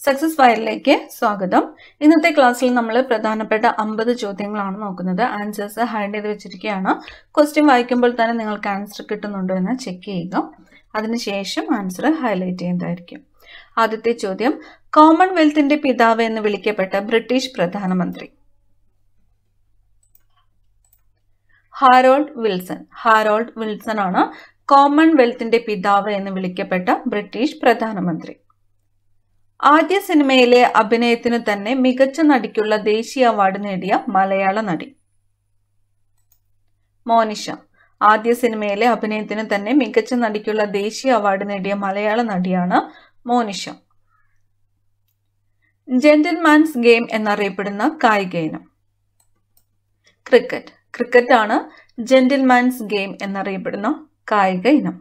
success ഫയലിലേക്ക് സ്വാഗതം ഇന്നത്തെ ക്ലാസ്സിൽ നമ്മൾ പ്രധാനപ്പെട്ട അമ്പത് ചോദ്യങ്ങളാണ് നോക്കുന്നത് ആൻസേഴ്സ് ഹൈഡ് ചെയ്ത് വെച്ചിരിക്കുകയാണ് ക്വസ്റ്റ്യൻ വായിക്കുമ്പോൾ തന്നെ നിങ്ങൾക്ക് ആൻസർ കിട്ടുന്നുണ്ടോ എന്ന് ചെക്ക് ചെയ്യുക അതിനുശേഷം ആൻസർ ഹൈലൈറ്റ് ചെയ്യുന്നതായിരിക്കും ആദ്യത്തെ ചോദ്യം കോമൺവെൽത്തിന്റെ പിതാവ് എന്ന് വിളിക്കപ്പെട്ട ബ്രിട്ടീഷ് പ്രധാനമന്ത്രി ഹാരോൾഡ് വിൽസൺ ഹാരോൾഡ് വിൽസൺ ആണ് കോമൺവെൽത്തിന്റെ പിതാവ് എന്ന് വിളിക്കപ്പെട്ട ബ്രിട്ടീഷ് പ്രധാനമന്ത്രി ആദ്യ സിനിമയിലെ അഭിനയത്തിനു തന്നെ മികച്ച നടിക്കുള്ള ദേശീയ അവാർഡ് നേടിയ മലയാള നടി മോനിഷ ആദ്യ സിനിമയിലെ അഭിനയത്തിന് തന്നെ മികച്ച നടിക്കുള്ള ദേശീയ അവാർഡ് നേടിയ മലയാള നടിയാണ് മോനിഷ ജെന്റിൽമാൻസ് ഗെയിം എന്നറിയപ്പെടുന്ന കായിക ഇനം ക്രിക്കറ്റ് ക്രിക്കറ്റ് ആണ് ജെന്റിൽമാൻസ് ഗെയിം എന്നറിയപ്പെടുന്ന കായിക ഇനം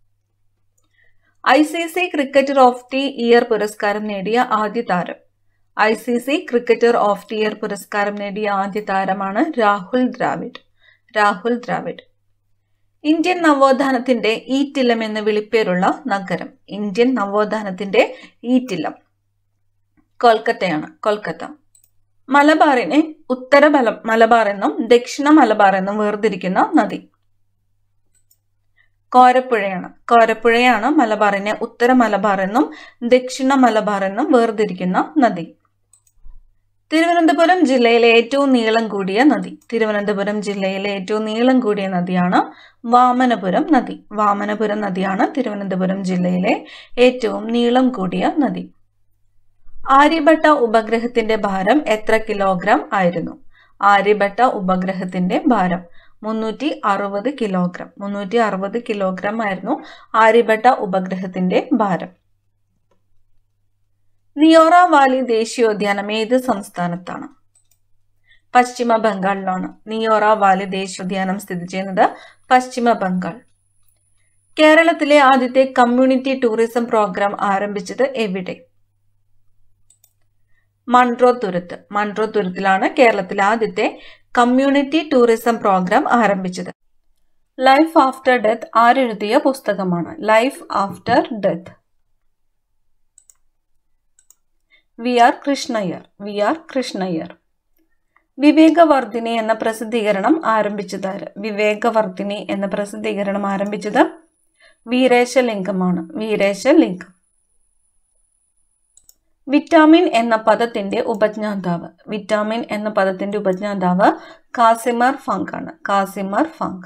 I C C cricketer of the year പുരസ്കാരം നേടിയ ആദ്യ താരം I C C cricketer of the year പുരസ്കാരം നേടിയ ആദ്യ താരമാണ് രാഹുൽ ദ്രാവിഡ് രാഹുൽ ദ്രാവിഡ് ഇന്ത്യൻ നവോത്ഥാനത്തിന്റെ ഈറ്റില്ലം എന്ന് വിളിപ്പേരുള്ള നഗരം ഇന്ത്യൻ നവോത്ഥാനത്തിന്റെ ഈറ്റില്ലം കൊൽക്കത്തയാണ് കൊൽക്കത്ത മലബാറിനെ ഉത്തര മലബാർ എന്നും ദക്ഷിണ മലബാർ എന്നും വേർതിരിക്കുന്ന നദി കോരപ്പുഴയാണ് കോരപ്പുഴയാണ് മലബാറിനെ ഉത്തര മലബാർ എന്നും ദക്ഷിണ മലബാർ എന്നും വേർതിരിക്കുന്ന നദി തിരുവനന്തപുരം ജില്ലയിലെ ഏറ്റവും നീളം കൂടിയ നദി തിരുവനന്തപുരം ജില്ലയിലെ ഏറ്റവും നീളം കൂടിയ നദിയാണ് വാമനപുരം നദി വാമനപുരം നദിയാണ് തിരുവനന്തപുരം ജില്ലയിലെ ഏറ്റവും നീളം കൂടിയ നദി ആര്യഭട്ട ഉപഗ്രഹത്തിന്റെ ഭാരം എത്ര കിലോഗ്രാം ആയിരുന്നു ആര്യഭട്ട ഉപഗ്രഹത്തിന്റെ ഭാരം മുന്നൂറ്റി അറുപത് കിലോഗ്രാം മുന്നൂറ്റി അറുപത് കിലോഗ്രാം ആയിരുന്നു ആര്യഭട്ട ഉപഗ്രഹത്തിന്റെ ഭാരം നിയോറ വാലി ദേശീയോദ്യാനം ഏത് സംസ്ഥാനത്താണ് പശ്ചിമ ബംഗാളിലാണ് നിയോറ വാലി ദേശീയോദ്യാനം സ്ഥിതി ചെയ്യുന്നത് പശ്ചിമ ബംഗാൾ കേരളത്തിലെ ആദ്യത്തെ കമ്മ്യൂണിറ്റി ടൂറിസം പ്രോഗ്രാം ആരംഭിച്ചത് എവിടെ മൺട്രോ തുരുത്ത് മൺട്രോ തുരുത്തിലാണ് കേരളത്തിലെ ആദ്യത്തെ കമ്മ്യൂണിറ്റി ടൂറിസം പ്രോഗ്രാം ആരംഭിച്ചത് ലൈഫ് ആഫ്റ്റർ ഡെത്ത് ആരെഴുതിയ പുസ്തകമാണ് life after death V R Krishna Iyer V R Krishna Iyer Vivekavardhini എന്ന പ്രസിദ്ധീകരണം ആരംഭിച്ചതാര് വിവേകവർദ്ധിനി എന്ന പ്രസിദ്ധീകരണം ആരംഭിച്ചത് വീരേശലിംഗമാണ് വീരേശലിംഗം വിറ്റാമിൻ എന്ന പദത്തിന്റെ ഉപജ്ഞാതാവ് വിറ്റാമിൻ എന്ന പദത്തിന്റെ ഉപജ്ഞാതാവ് കാസിമർ ഫങ്ക് ആണ് കാസിമർ ഫങ്ക്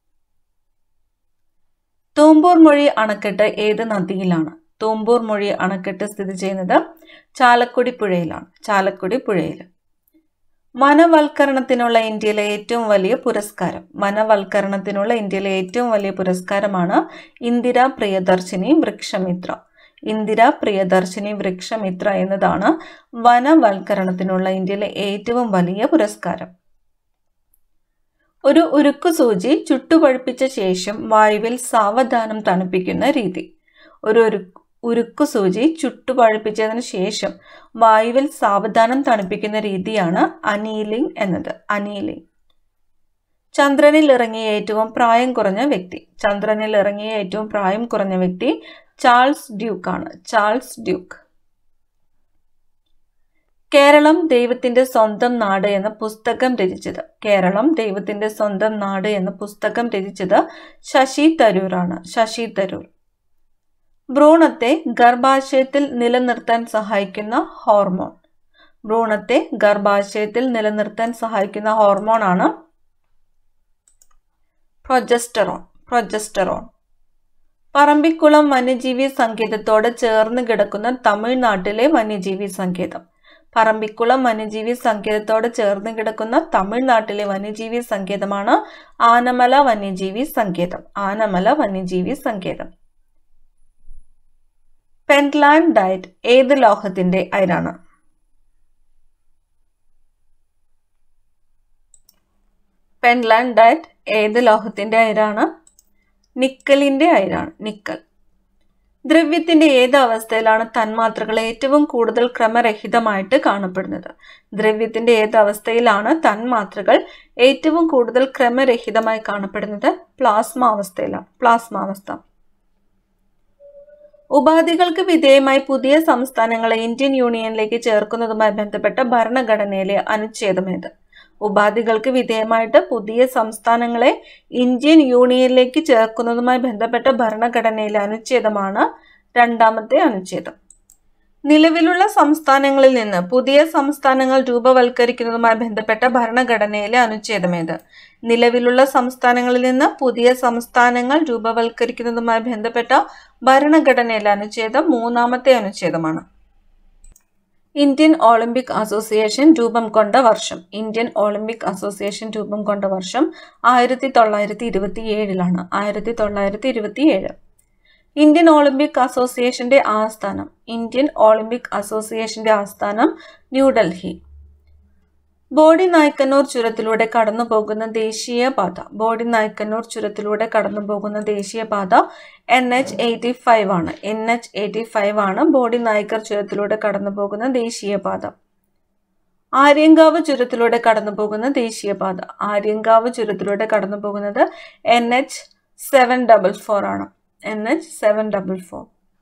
തൂമ്പൂർ മൊഴി അണക്കെട്ട് ഏത് നദിയിലാണ് തൂമ്പൂർ മൊഴി അണക്കെട്ട് സ്ഥിതി ചെയ്യുന്നത് ചാലക്കുടി പുഴയിലാണ് ചാലക്കുടി പുഴയിൽ വനവൽക്കരണത്തിനുള്ള ഇന്ത്യയിലെ ഏറ്റവും വലിയ പുരസ്കാരം വനവൽക്കരണത്തിനുള്ള ഇന്ത്യയിലെ ഏറ്റവും വലിയ പുരസ്കാരമാണ് ഇന്ദിര പ്രിയദർശിനി വൃക്ഷമിത്ര ഇന്ദിര പ്രിയദർശിനി വൃക്ഷമിത്ര എന്നതാണ് വനവൽക്കരണത്തിനുള്ള ഇന്ത്യയിലെ ഏറ്റവും വലിയ പുരസ്കാരം ഒരു ഉരുക്കു സൂചി ചുട്ടുപഴുപ്പിച്ച ശേഷം വായുവിൽ സാവധാനം തണുപ്പിക്കുന്ന രീതി ഒരു ഉരുക്കു സൂചി ചുട്ടുപഴുപ്പിച്ചതിന് ശേഷം വായുവിൽ സാവധാനം തണുപ്പിക്കുന്ന രീതിയാണ് അനീലിംഗ് എന്നത് അനീലിംഗ് ചന്ദ്രനിൽ ഇറങ്ങിയ ഏറ്റവും പ്രായം കുറഞ്ഞ വ്യക്തി ചന്ദ്രനിൽ ഇറങ്ങിയ ഏറ്റവും പ്രായം കുറഞ്ഞ വ്യക്തി ചാൾസ് ഡ്യൂക്ക് ആണ് ചാൾസ് ഡ്യൂക്ക് കേരളം ദൈവത്തിന്റെ സ്വന്തം നാട് എന്ന പുസ്തകം രചിച്ചത് കേരളം ദൈവത്തിന്റെ സ്വന്തം നാട് എന്ന പുസ്തകം രചിച്ചത് ശശി തരൂറാണ് ശശി തരൂർ ഭ്രൂണത്തെ ഗർഭാശയത്തിൽ നിലനിർത്താൻ സഹായിക്കുന്ന ഹോർമോൺ ഭ്രൂണത്തെ ഗർഭാശയത്തിൽ നിലനിർത്താൻ സഹായിക്കുന്ന ഹോർമോണാണ് പ്രൊജസ്റ്ററോൺ പ്രൊജസ്റ്ററോൺ പറമ്പിക്കുളം വന്യജീവി സങ്കേതത്തോട് ചേർന്ന് കിടക്കുന്ന തമിഴ്നാട്ടിലെ വന്യജീവി സങ്കേതം പറമ്പിക്കുളം വന്യജീവി സങ്കേതത്തോട് ചേർന്ന് കിടക്കുന്ന തമിഴ്നാട്ടിലെ വന്യജീവി സങ്കേതമാണ് ആനമല വന്യജീവി സങ്കേതം ആനമല വന്യജീവി സങ്കേതം പെൻലാൻഡ് ഡയറ്റ് ഏത് ലോഹത്തിന്റെ അയരാണ് പെൻലാൻഡ് ഡയറ്റ് ഏത് ലോഹത്തിന്റെ അയരാണ് നിക്കലിന്റെ അയിരാണ് നിക്കൽ ദ്രവ്യത്തിന്റെ ഏത് അവസ്ഥയിലാണ് തന്മാത്രകൾ ഏറ്റവും കൂടുതൽ ക്രമരഹിതമായിട്ട് കാണപ്പെടുന്നത് ദ്രവ്യത്തിന്റെ ഏത് അവസ്ഥയിലാണ് തന്മാത്രകൾ ഏറ്റവും കൂടുതൽ ക്രമരഹിതമായി കാണപ്പെടുന്നത് പ്ലാസ്മ അവസ്ഥയിലാണ് പ്ലാസ്മ അവസ്ഥ ഉപാധികൾക്ക് വിധേയമായി പുതിയ സംസ്ഥാനങ്ങളെ ഇന്ത്യൻ യൂണിയനിലേക്ക് ചേർക്കുന്നതുമായി ബന്ധപ്പെട്ട ഭരണഘടനയിലെ അനുച്ഛേദമേത് ഉപാധികൾക്ക് വിധേയമായിട്ട് പുതിയ സംസ്ഥാനങ്ങളെ ഇന്ത്യൻ യൂണിയനിലേക്ക് ചേർക്കുന്നതുമായി ബന്ധപ്പെട്ട ഭരണഘടനയിലെ അനുച്ഛേദമാണ് രണ്ടാമത്തെ അനുച്ഛേദം നിലവിലുള്ള സംസ്ഥാനങ്ങളിൽ നിന്ന് പുതിയ സംസ്ഥാനങ്ങൾ രൂപവൽക്കരിക്കുന്നതുമായി ബന്ധപ്പെട്ട ഭരണഘടനയിലെ അനുച്ഛേദമേത് നിലവിലുള്ള സംസ്ഥാനങ്ങളിൽ നിന്ന് പുതിയ സംസ്ഥാനങ്ങൾ രൂപവൽക്കരിക്കുന്നതുമായി ബന്ധപ്പെട്ട ഭരണഘടനയിലെ അനുച്ഛേദം മൂന്നാമത്തെ അനുച്ഛേദമാണ് ഇന്ത്യൻ ഒളിമ്പിക് അസോസിയേഷൻ രൂപം കൊണ്ട വർഷം ഇന്ത്യൻ ഒളിമ്പിക് അസോസിയേഷൻ രൂപം കൊണ്ട വർഷം ആയിരത്തി തൊള്ളായിരത്തി ഇരുപത്തി ഏഴിലാണ് ആയിരത്തി തൊള്ളായിരത്തി ഇരുപത്തി ഏഴ് ഇന്ത്യൻ ഒളിമ്പിക് അസോസിയേഷന്റെ ആസ്ഥാനം ഇന്ത്യൻ ഒളിമ്പിക് അസോസിയേഷന്റെ ആസ്ഥാനം ന്യൂഡൽഹി ബോഡി നായ്ക്കന്നൂർ ചുരത്തിലൂടെ കടന്നു പോകുന്ന ദേശീയപാത ബോഡി നായ്ക്കന്നൂർ ചുരത്തിലൂടെ കടന്നു പോകുന്ന ദേശീയപാത എൻ എച്ച് എയ്റ്റി ഫൈവ് ആണ് എൻ എച്ച് എയ്റ്റി ഫൈവ് ആണ് ബോഡി നായ്ക്കർ ചുരത്തിലൂടെ കടന്നു പോകുന്ന ദേശീയപാത ആര്യങ്കാവ് ചുരത്തിലൂടെ കടന്നു പോകുന്ന ദേശീയപാത ആര്യങ്കാവ് ചുരത്തിലൂടെ കടന്നു പോകുന്നത് N H seven double four ആണ് N H seven double four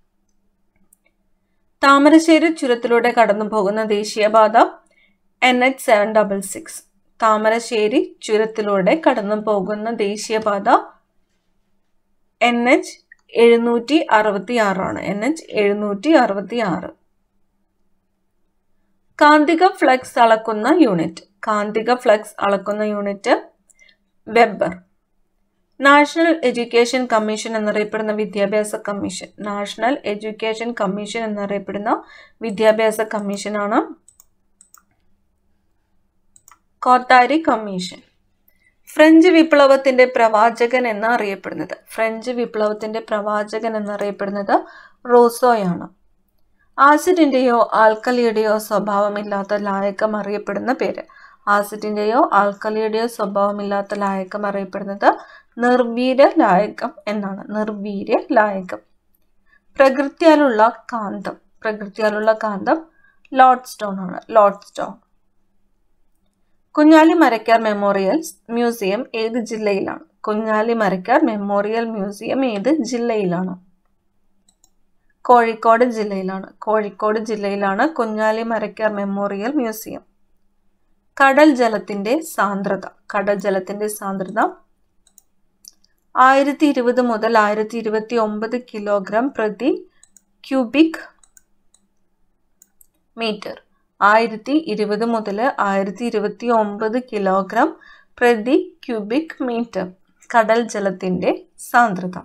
Thamarassery ചുരത്തിലൂടെ കടന്നു പോകുന്ന ദേശീയപാത N H seven double six Thamarassery ചുരത്തിലൂടെ കടന്നു പോകുന്ന ദേശീയപാത എൻ എച്ച് എഴുന്നൂറ്റി അറുപത്തി ആറാണ് എൻ എച്ച് എഴുന്നൂറ്റി അറുപത്തി ആറ് കാന്തിക ഫ്ലക്സ് അളക്കുന്ന യൂണിറ്റ് കാന്തിക ഫ്ലക്സ് അളക്കുന്ന unit weber national education commission എന്നറിയപ്പെടുന്ന വിദ്യാഭ്യാസ കമ്മീഷൻ നാഷണൽ എഡ്യൂക്കേഷൻ കമ്മീഷൻ എന്നറിയപ്പെടുന്ന വിദ്യാഭ്യാസ കമ്മീഷനാണ് കോത്താരി കമ്മീഷൻ ഫ്രഞ്ച് വിപ്ലവത്തിന്റെ പ്രവാചകൻ എന്ന് അറിയപ്പെടുന്നത് ഫ്രഞ്ച് വിപ്ലവത്തിന്റെ പ്രവാചകൻ എന്നറിയപ്പെടുന്നത് റോസോയാണ് ആസിഡിന്റെയോ ആൽക്കലിയുടെയോ സ്വഭാവമില്ലാത്ത ലായകം അറിയപ്പെടുന്ന പേര് ആസിഡിന്റെയോ ആൽക്കലിയുടെയോ സ്വഭാവമില്ലാത്ത ലായകം അറിയപ്പെടുന്നത് നിർവീര ലായകം എന്നാണ് നിർവീര്യ ലായകം പ്രകൃത്യാലുള്ള കാന്തം പ്രകൃത്യാലുള്ള കാന്തം ലോഡ് സ്റ്റോൺ ആണ് lodestone Kunjali Marakkar memorial museum ഏത് ജില്ലയിലാണ് കുഞ്ഞാലി മരക്കാർ മെമ്മോറിയൽ മ്യൂസിയം ഏത് ജില്ലയിലാണ് കോഴിക്കോട് ജില്ലയിലാണ് കോഴിക്കോട് ജില്ലയിലാണ് കുഞ്ഞാലി മരക്കാർ മെമ്മോറിയൽ മ്യൂസിയം കടൽ ജലത്തിന്റെ സാന്ദ്രത കടൽ ജലത്തിന്റെ സാന്ദ്രത ആയിരത്തി ഇരുപത് മുതൽ ആയിരത്തി ഇരുപത്തി ഒമ്പത് കിലോഗ്രാം പ്രതി ക്യൂബിക് മീറ്റർ ആയിരത്തി ഇരുപത് മുതൽ ആയിരത്തി ഇരുപത്തി ഒമ്പത് കിലോഗ്രാം പ്രതി ക്യൂബിക് മീറ്റർ കടൽ ജലത്തിന്റെ സാന്ദ്രത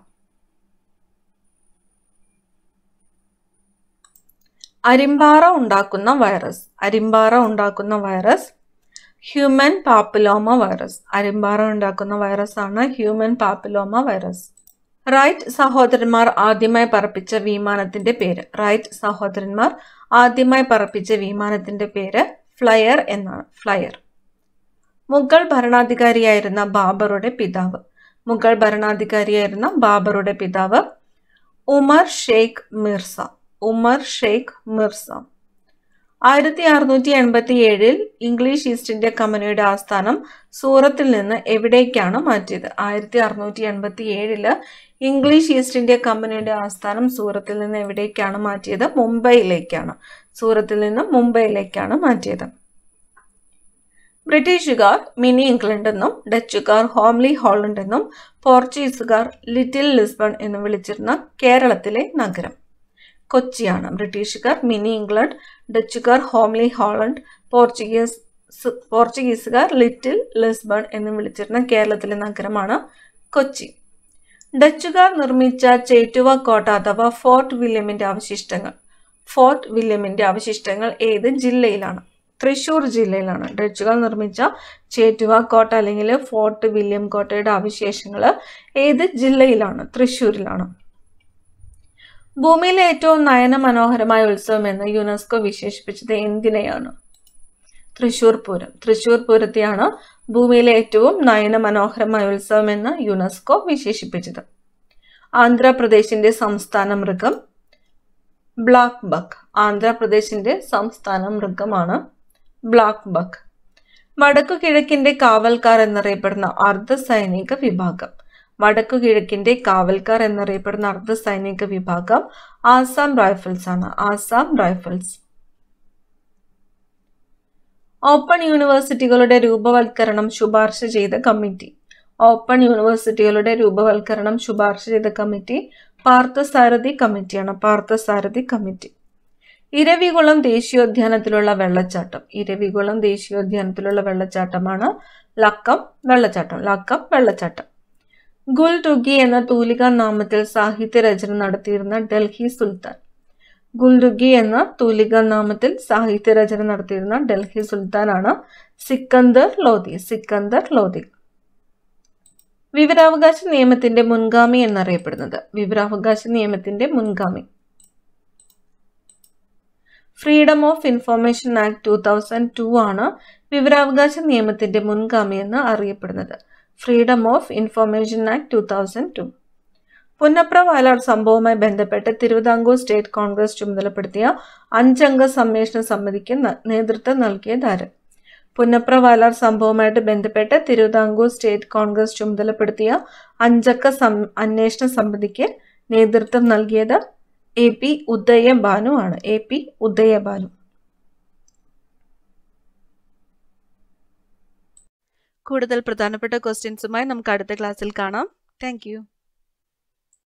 അരിമ്പാറ ഉണ്ടാക്കുന്ന വൈറസ് അരിമ്പാറ ഉണ്ടാക്കുന്ന വൈറസ് ഹ്യൂമൻ പാപ്പിലോമ വൈറസ് അരിമ്പാറ ഉണ്ടാക്കുന്ന വൈറസ് ആണ് ഹ്യൂമൻ പാപ്പിലോമ വൈറസ് റൈറ്റ് സഹോദരന്മാർ ആദ്യമായി പറപ്പിച്ച വിമാനത്തിന്റെ പേര് റൈറ്റ് സഹോദരന്മാർ ആദ്യമായി പറപ്പിച്ച വിമാനത്തിന്റെ പേര് ഫ്ലയർ എന്നാണ് ഫ്ലയർ മുഗൾ ഭരണാധികാരിയായിരുന്ന ബാബറുടെ പിതാവ് മുഗൾ ഭരണാധികാരിയായിരുന്ന ബാബറുടെ പിതാവ് ഉമർ ഷെയ്ഖ് മിർസ ഉമർ ഷെയ്ഖ് മിർസ ആയിരത്തി അറുന്നൂറ്റി എൺപത്തി ഏഴിൽ ഇംഗ്ലീഷ് ഈസ്റ്റ് ഇന്ത്യ കമ്പനിയുടെ ആസ്ഥാനം സൂറത്തിൽ നിന്ന് എവിടേക്കാണ് മാറ്റിയത് ആയിരത്തി അറുന്നൂറ്റി എൺപത്തി ഏഴില് ഇംഗ്ലീഷ് ഈസ്റ്റ് ഇന്ത്യ കമ്പനിയുടെ ആസ്ഥാനം സൂറത്തിൽ നിന്ന് എവിടേക്കാണ് മാറ്റിയത് മുംബൈയിലേക്കാണ് സൂറത്തിൽ നിന്ന് മുംബൈയിലേക്കാണ് മാറ്റിയത് ബ്രിട്ടീഷുകാർ മിനി ഇംഗ്ലണ്ട് എന്നും ഡച്ചുകാർ ഹോംലി ഹോളണ്ട് എന്നും പോർച്ചുഗീസുകാർ ലിറ്റിൽ ലിസ്ബൺ എന്നും വിളിച്ചിരുന്ന കേരളത്തിലെ നഗരം കൊച്ചിയാണ് ബ്രിട്ടീഷുകാർ മിനി ഇംഗ്ലണ്ട് ഡച്ചുകാർ ഹോംലി ഹോളണ്ട് പോർച്ചുഗീസ് പോർച്ചുഗീസുകാർ ലിറ്റിൽ ലിസ്ബൺ എന്നും വിളിച്ചിരുന്ന കേരളത്തിലെ നഗരമാണ് കൊച്ചി ഡച്ചുകാർ നിർമ്മിച്ച ചേറ്റുവ കോട്ട അഥവാ ഫോർട്ട് വില്യമിന്റെ അവശിഷ്ടങ്ങൾ ഫോർട്ട് വില്യമിന്റെ അവശിഷ്ടങ്ങൾ ഏത് ജില്ലയിലാണ് തൃശൂർ ജില്ലയിലാണ് ഡച്ചുകാർ നിർമ്മിച്ച ചേറ്റുവ കോട്ട അല്ലെങ്കിൽ ഫോർട്ട് വില്യം കോട്ടയുടെ അവശേഷങ്ങൾ ഏത് ജില്ലയിലാണ് തൃശ്ശൂരിലാണ് ഭൂമിയിലെ ഏറ്റവും നയന മനോഹരമായ ഉത്സവം എന്ന് യുനെസ്കോ വിശേഷിപ്പിച്ചത് എന്തിനെയാണ് തൃശൂർ പൂരം തൃശൂർ പൂരത്തെയാണ് ഭൂമിയിലെ ഏറ്റവും നയന മനോഹരമായ ഉത്സവം എന്ന് യുനെസ്കോ വിശേഷിപ്പിച്ചത് ആന്ധ്രാപ്രദേശിന്റെ സംസ്ഥാന മൃഗം ബ്ലാക്ക് ബക്ക് ആന്ധ്രാപ്രദേശിന്റെ സംസ്ഥാന മൃഗമാണ് ബ്ലാക്ക് ബക്ക് വടക്കു കിഴക്കിന്റെ കാവൽക്കാർ എന്നറിയപ്പെടുന്ന അർദ്ധ സൈനിക വിഭാഗം വടക്കു കിഴക്കിന്റെ കാവൽക്കാർ എന്നറിയപ്പെടുന്ന അർദ്ധ സൈനിക വിഭാഗം ആസാം റൈഫിൾസ് ആണ് ആസാം റൈഫിൾസ് ഓപ്പൺ യൂണിവേഴ്സിറ്റികളുടെ രൂപവൽക്കരണം ശുപാർശ ചെയ്ത കമ്മിറ്റി ഓപ്പൺ യൂണിവേഴ്സിറ്റികളുടെ രൂപവൽക്കരണം ശുപാർശ ചെയ്ത കമ്മിറ്റി പാർത്ഥസാരഥി കമ്മിറ്റിയാണ് പാർത്ഥസാരഥി കമ്മിറ്റി ഇരവികുളം ദേശീയോദ്യാനത്തിലുള്ള വെള്ളച്ചാട്ടം ഇരവികുളം ദേശീയോദ്യാനത്തിലുള്ള വെള്ളച്ചാട്ടമാണ് ലക്കം വെള്ളച്ചാട്ടം ലക്കം വെള്ളച്ചാട്ടം ഗുൽ ടുഗി എന്ന തൂലിക നാമത്തിൽ സാഹിത്യ രചന നടത്തിയിരുന്ന ഡൽഹി സുൽത്താൻ ഗുൽഡുഗി എന്ന തൂലിക നാമത്തിൽ സാഹിത്യ രചന നടത്തിയിരുന്ന ഡൽഹി സുൽത്താനാണ് സിക്കന്ദർ ലോധി സിക്കന്ദർ ലോധി വിവരാവകാശ നിയമത്തിന്റെ മുൻഗാമി എന്നറിയപ്പെടുന്നത് വിവരാവകാശ നിയമത്തിന്റെ മുൻഗാമി freedom of information act two thousand two ആണ് വിവരാവകാശ നിയമത്തിന്റെ മുൻഗാമി എന്ന് അറിയപ്പെടുന്നത് freedom of information act two thousand two Punnapra Vayalar സംഭവവുമായി ബന്ധപ്പെട്ട് തിരുവിതാംകൂർ സ്റ്റേറ്റ് കോൺഗ്രസ് ചുമതലപ്പെടുത്തിയ അഞ്ചംഗ സംരക്ഷണ സമിതിക്ക് നേതൃത്വം നൽകിയതാര് പുന്നപ്ര വയലാർ സംഭവവുമായിട്ട് ബന്ധപ്പെട്ട് തിരുവിതാംകൂർ സ്റ്റേറ്റ് കോൺഗ്രസ് ചുമതലപ്പെടുത്തിയ അഞ്ചക്ക സം അന്വേഷണ സമിതിക്ക് നേതൃത്വം നൽകിയത് എ പി ഉദയഭാനു ആണ് എ പി ഉദയഭാനു കൂടുതൽ പ്രധാനപ്പെട്ട ക്വസ്റ്റ്യൻസുമായി നമുക്ക് അടുത്ത ക്ലാസ്സിൽ കാണാം താങ്ക്